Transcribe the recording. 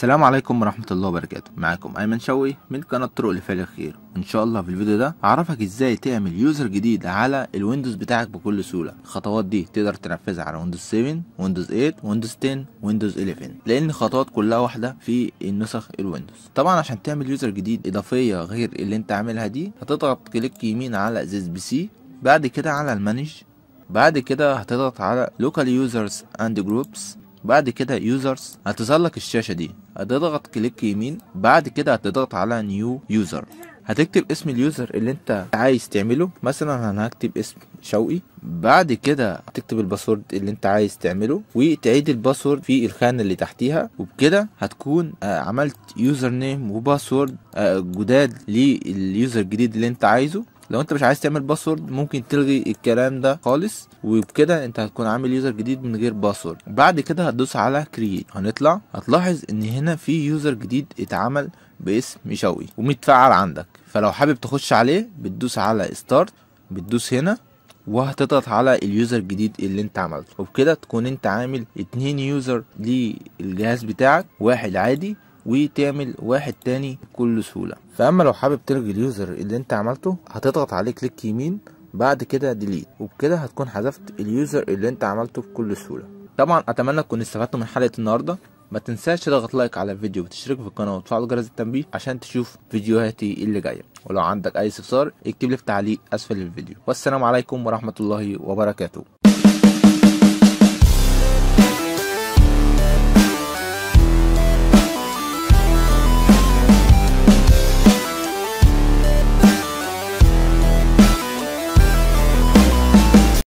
السلام عليكم ورحمة الله وبركاته معاكم أيمن شوقي من قناة طرق لفعل الخير إن شاء الله في الفيديو ده هعرفك إزاي تعمل يوزر جديد على الويندوز بتاعك بكل سهولة الخطوات دي تقدر تنفذها على ويندوز 7 ويندوز 8 ويندوز 10 ويندوز 11 لأن الخطوات كلها واحدة في النسخ الويندوز طبعا عشان تعمل يوزر جديد إضافية غير اللي أنت عاملها دي هتضغط كليك يمين على زيز بي سي بعد كده على المانج بعد كده هتضغط على local users and groups بعد كده يوزرز هتظهر لك الشاشه دي هتضغط كليك يمين بعد كده هتضغط على نيو يوزر هتكتب اسم اليوزر اللي انت عايز تعمله مثلا انا هكتب اسم شوقي بعد كده هتكتب الباسورد اللي انت عايز تعمله وتعيد الباسورد في الخانه اللي تحتيها وبكده هتكون آه، عملت يوزر نيم وباسورد آه، جداد لليوزر الجديد اللي انت عايزه لو انت مش عايز تعمل باسورد ممكن تلغي الكلام ده خالص وبكده انت هتكون عامل يوزر جديد من غير باسورد بعد كده هتدوس على كرييت هنطلع هتلاحظ ان هنا في يوزر جديد اتعمل باسم شوقي ومتفعل عندك فلو حابب تخش عليه بتدوس على ستارت بتدوس هنا وهتضغط على اليوزر الجديد اللي انت عملته وبكده تكون انت عامل اتنين يوزر للجهاز بتاعك واحد عادي وتعمل واحد تاني بكل سهولة فأما لو حابب تلغي اليوزر اللي انت عملته هتضغط عليه كليك يمين بعد كده ديليت وبكده هتكون حذفت اليوزر اللي انت عملته بكل سهولة طبعا اتمنى تكون استفدتوا من حلقة النهاردة ما تنساش تضغط لايك على الفيديو وتشترك في القناة وتفعل جرس التنبيه عشان تشوف فيديوهاتي اللي جاية ولو عندك اي استفسار اكتب لي في تعليق اسفل الفيديو والسلام عليكم ورحمة الله وبركاته